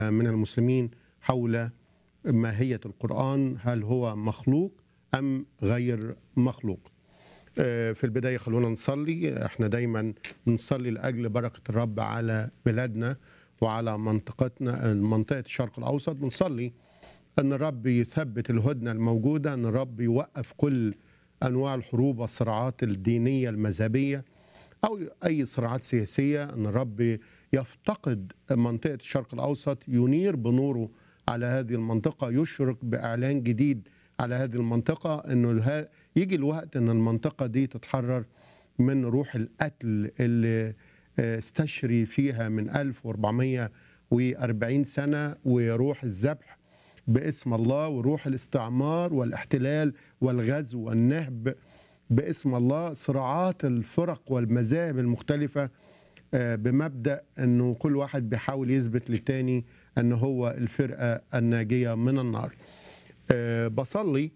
من المسلمين حول ماهية القرآن هل هو مخلوق أم غير مخلوق آه، في البداية خلونا نصلي احنا دايما بنصلي لأجل بركة الرب على بلادنا وعلى منطقتنا منطقة الشرق الأوسط بنصلي أن الرب يثبت الهدنة الموجودة أن الرب يوقف كل أنواع الحروب والصراعات الدينية المذهبية أو أي صراعات سياسية أن الرب يفتقد منطقة الشرق الأوسط ينير بنوره على هذه المنطقة يشرق بإعلان جديد على هذه المنطقة أنه اله- يجي الوقت أن المنطقة دي تتحرر من روح القتل اللي آه، استشري فيها من 1440 سنة وروح الذبح باسم الله وروح الاستعمار والاحتلال والغزو والنهب باسم الله صراعات الفرق والمذاهب المختلفة آه، بمبدأ أنه كل واحد بيحاول يثبت للتاني أنه هو الفرقة الناجية من النار آه، بصلي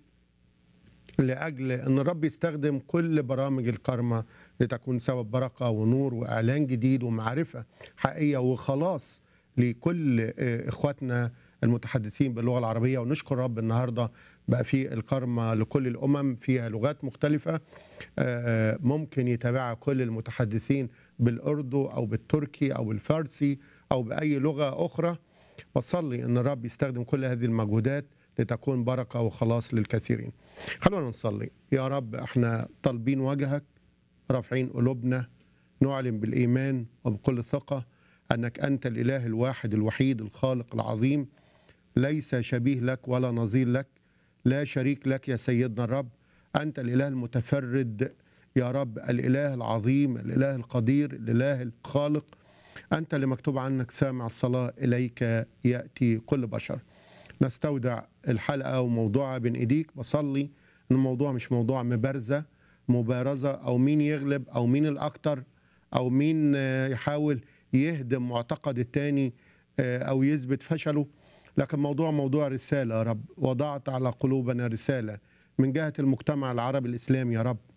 لأجل أن الرب يستخدم كل برامج الكرمة لتكون سبب بركة ونور وإعلان جديد ومعرفة حقيقية وخلاص لكل آه، إخواتنا المتحدثين باللغة العربية ونشكر رب النهاردة بقى في الكرمة لكل الأمم فيها لغات مختلفة آه، ممكن يتابعها كل المتحدثين بالأردو أو بالتركي أو بالفارسي أو بأي لغة أخرى بصلي أن الرب يستخدم كل هذه المجهودات لتكون بركة وخلاص للكثيرين خلونا نصلي يا رب احنا طالبين وجهك رافعين قلوبنا نعلن بالإيمان وبكل ثقة أنك أنت الإله الواحد الوحيد الخالق العظيم ليس شبيه لك ولا نظير لك لا شريك لك يا سيدنا الرب أنت الإله المتفرد يا رب الإله العظيم الإله القدير الإله الخالق أنت اللي مكتوب عنك سامع الصلاة إليك يأتي كل بشر نستودع الحلقة وموضوعها بين إيديك بصلي إن الموضوع مش موضوع مبارزة مبارزة أو مين يغلب أو مين الأكتر أو مين آه، يحاول يهدم معتقد التاني آه، أو يثبت فشله لكن موضوع موضوع رسالة يا رب وضعت على قلوبنا رسالة من جهة المجتمع العربي الإسلامي يا رب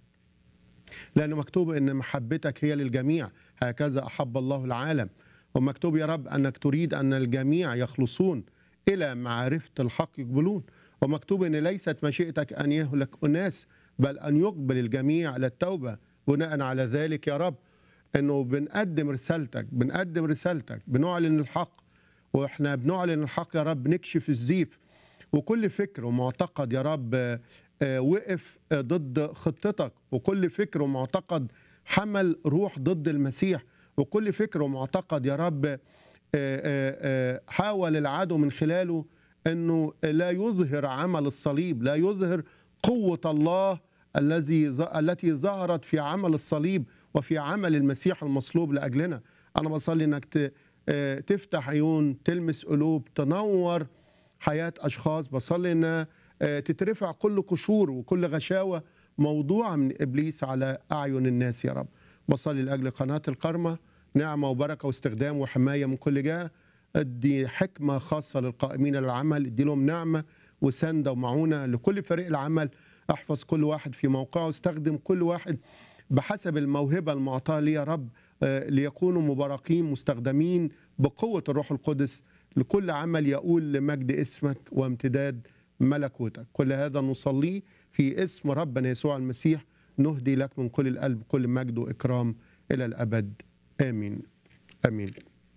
لأنه مكتوب أن محبتك هي للجميع هكذا أحب الله العالم ومكتوب يا رب أنك تريد أن الجميع يخلصون إلى معرفة الحق يقبلون ومكتوب أن ليست مشيئتك أن يهلك أناس بل أن يقبل الجميع على التوبة بناء على ذلك يا رب أنه بنقدم رسالتك بنقدم رسالتك بنعلن الحق وإحنا بنعلن الحق يا رب نكشف الزيف وكل فكر ومعتقد يا رب آه، آه، وقف آه، ضد خطتك وكل فكر ومعتقد حمل روح ضد المسيح وكل فكر ومعتقد يا رب آه، آه، آه، حاول العدو من خلاله انه لا يظهر عمل الصليب لا يظهر قوه الله الذي ظ- التي ظهرت في عمل الصليب وفي عمل المسيح المصلوب لاجلنا انا بصلي انك ت- آه، تفتح عيون تلمس قلوب تنور حياه اشخاص بصلي ان آه، تترفع كل قشور وكل غشاوه موضوعه من ابليس على اعين الناس يا رب بصلي لاجل قناه الكرمه نعمه وبركه واستخدام وحمايه من كل جهه ادي حكمه خاصه للقائمين على العمل ادي لهم نعمه وسنده ومعونه لكل فريق العمل احفظ كل واحد في موقعه استخدم كل واحد بحسب الموهبه المعطاه لي يا رب آه، ليكونوا مباركين مستخدمين بقوه الروح القدس لكل عمل يقول لمجد اسمك وامتداد ملكوتك كل هذا نصليه في اسم ربنا يسوع المسيح نهدي لك من كل القلب كل مجد واكرام الى الابد امين امين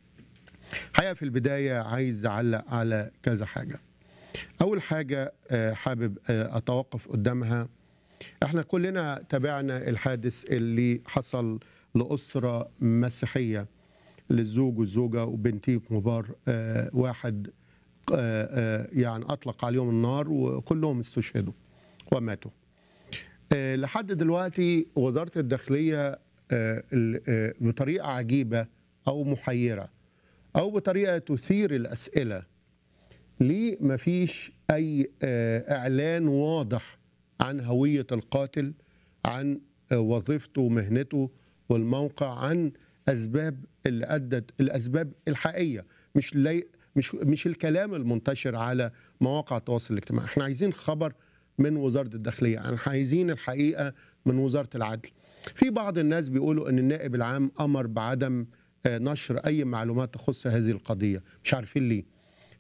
حقيقه في البدايه عايز اعلق على كذا حاجه اول حاجه آه، حابب آه، اتوقف قدامها احنا كلنا تابعنا الحادث اللي حصل لاسره مسيحيه للزوج والزوجه وبنتين كبار آه، واحد آه، آه، يعني اطلق عليهم النار وكلهم استشهدوا وماتوا آه، لحد دلوقتي وزاره الداخليه آه، ال- آه، بطريقه عجيبه او محيره او بطريقه تثير الاسئله ليه مفيش اي آه، اعلان واضح عن هويه القاتل عن آه، وظيفته ومهنته والموقع عن اسباب اللي ادت الاسباب الحقيقيه مش لي مش مش الكلام المنتشر على مواقع التواصل الاجتماعي احنا عايزين خبر من وزاره الداخليه احنا عايزين الحقيقه من وزاره العدل في بعض الناس بيقولوا ان النائب العام امر بعدم آه، نشر اي معلومات تخص هذه القضيه مش عارفين ليه